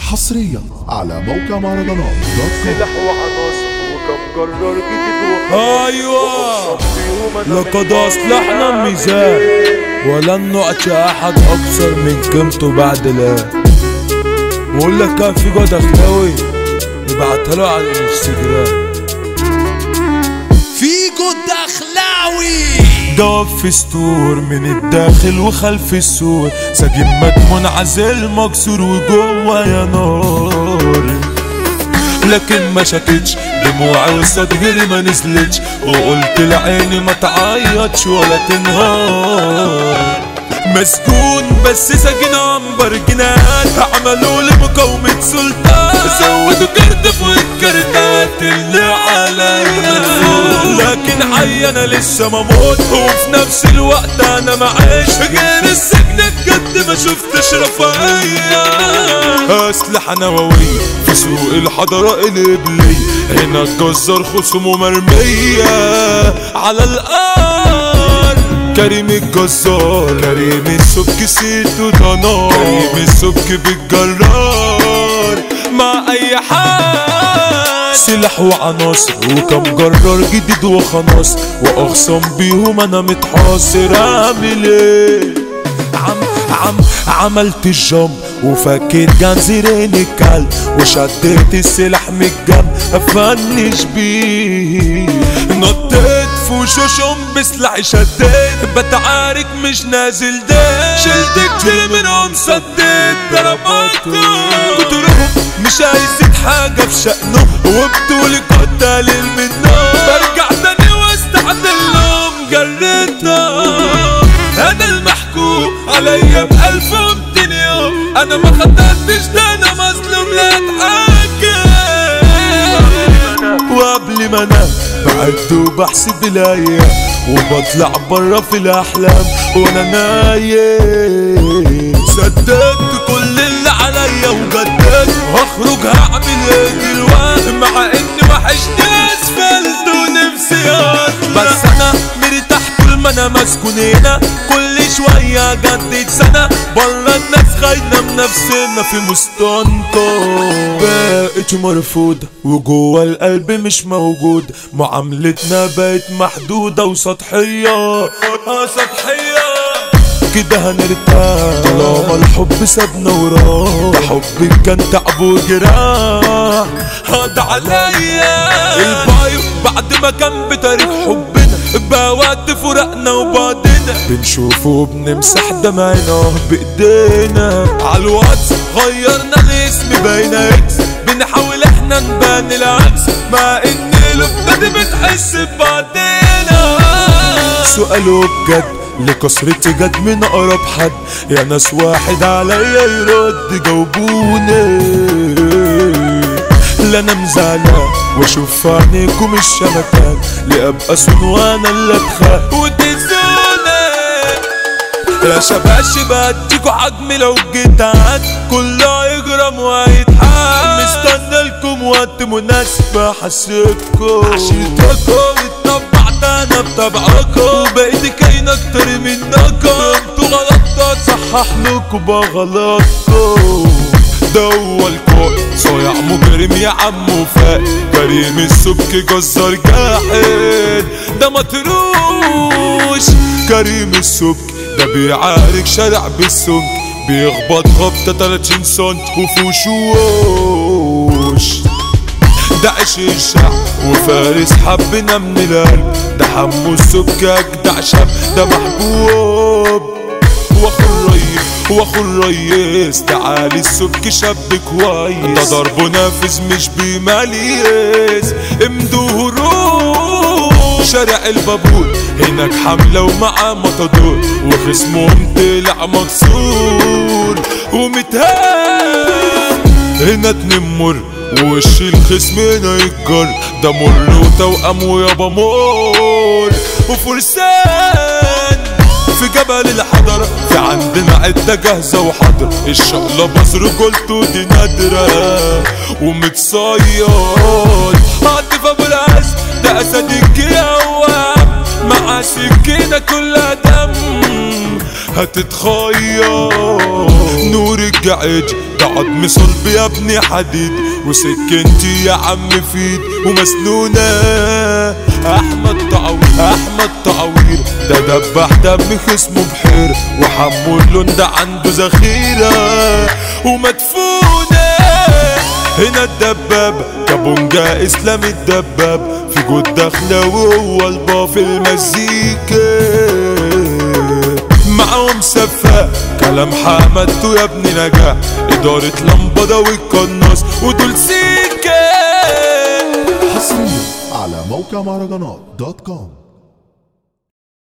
حصريا على موقع مهرجانات دوت كوم سلاح وعناصر وكم جرار جديد ايوه لقد اصلحنا الميزان ولن نعطي احد اكثر من قيمته بعد الان بقول لك كان في جود اخلاوي ابعتها له على الانستجرام فيجو الدخلاوي ضاف في ستور من الداخل وخلف السور سجين مدمون عزل مكسور وجوه يا نار لكن ما شكتش دموعي وصدري ما نزلتش وقلت لعيني ما تعيطش ولا تنهار مسجون بس سجين عنبر جنان عملوا لي مقاومة سلطان زودوا كرد فوق الكردات اللي عليا لكن حي انا لسه مموت وفي نفس الوقت انا معيش غير السجن بجد ما شفتش رفاهية اسلحة نووية في سوق الحضارة الإبلية هنا الجزار خصومه مرمية على الأرض كريم الجزار كريم السبك سيتو ده نار كريم السبك بالجرار مع اي حال سلاح وعناصر وكم جرار جديد وخناصر واخصم بيهم انا متحاصر اعمل ايه عم عم عملت الجم وفكيت جنزيرين الكلب وشديت السلاح من الجنب افنش بيه نطيت في وشوشهم بسلاحي شديت بتعارك مش نازل ده شلت كتير منهم سديت ضرباتهم كترهم مش عايزين حاجة في شأنه وبطولي كنت قليل منهم برجع تاني واستعدل لهم جريتهم انا المحكوم عليا بألف ومتين يوم انا ما خدتش ده انا مظلوم لا اتحكم وقبل ما انام بعد وبحسب الايام وبطلع برا في الاحلام وانا نايم سددت كل اللي عليا وجددت وهخرج هعمل ايه دلوقتي مع اني وحشني اسفلت ونفسي اطلع بس انا مرتاح طول ما انا مسكون هنا كل شوية جدد سنة برا الناس خاينة من نفسنا في مستنقع بقت مرفوضة وجوه القلب مش موجود معاملتنا بقت محدودة وسطحية آه سطحية كده هنرتاح طالما الحب سابنا وراه ده حبك كان تعب وجراح هاد عليا البايو بعد ما كان بتاريخ حبنا بقى وقت فرقنا وبعدنا بنشوفه وبنمسح دمعنا بايدينا على الواتس غيرنا الاسم بقينا اكس بنحاول احنا نبان العكس مع ان قلوبنا دي بتحس ببعضينا سؤاله بجد لكسرتي جت من اقرب حد يا ناس واحد عليا يرد جاوبوني لا انا مزعلان واشوف في عينيكم الشمكان لابقى سون وانا اللي اتخاف وتزوني يا شباش بديكوا حجمي لو جيت عاد كله هيجرم وهيتحال مستنى لكم وقت مناسب احسبكم عشرتكم اتطبعت انا بطبعكم وبقيت كاين اكتر منكم انتوا غلطات صحح لكم بغلطكم ده هو الكوع صايع مجرم يا عم وفاق كريم السبك جزار جاحد ده مطروش كريم السبك ده بيعارك شارع بالسمك بيخبط خبطة 30 سنت وفي وشوش ده عيش الشعب وفارس حبنا من القلب ده حمو السبك اجدع شاب ده محبوب واخو الريس واخو الريس تعالي السبك شاب كويس ده ضربه نافذ مش بماليس امدهروش شارع البابور هناك حملة ومعاه مطادور وخصمهم طلع مكسور ومتهان هنا تنمر ووش الخصم هنا يتجر ده مر وتوأم ويابا مور وفرسان في جبل الحضرة في عندنا عدة جاهزة وحاضرة الشغلة بصر قلتو دي نادرة ومتصيد عاطف ابو العز ده اسد الجواب مع سكينة كلها دم هتتخير نور الجعج ده عظم صلب يا ابني حديد وسكنتي يا عم فيد ومسنونة احمد تعوير احمد تعوير ده دبح دم خصمه بحير وحمو اللون ده عنده ذخيرة ومدفونة هنا الدباب كابونجا اسلام الدباب في جود داخله وهو البا في المزيكا معاهم سفاق كلام حمدته يا ابني نجاح إدارة لمبادة والقناص ودول سيكا حصريا على موقع مهرجانات دوت كوم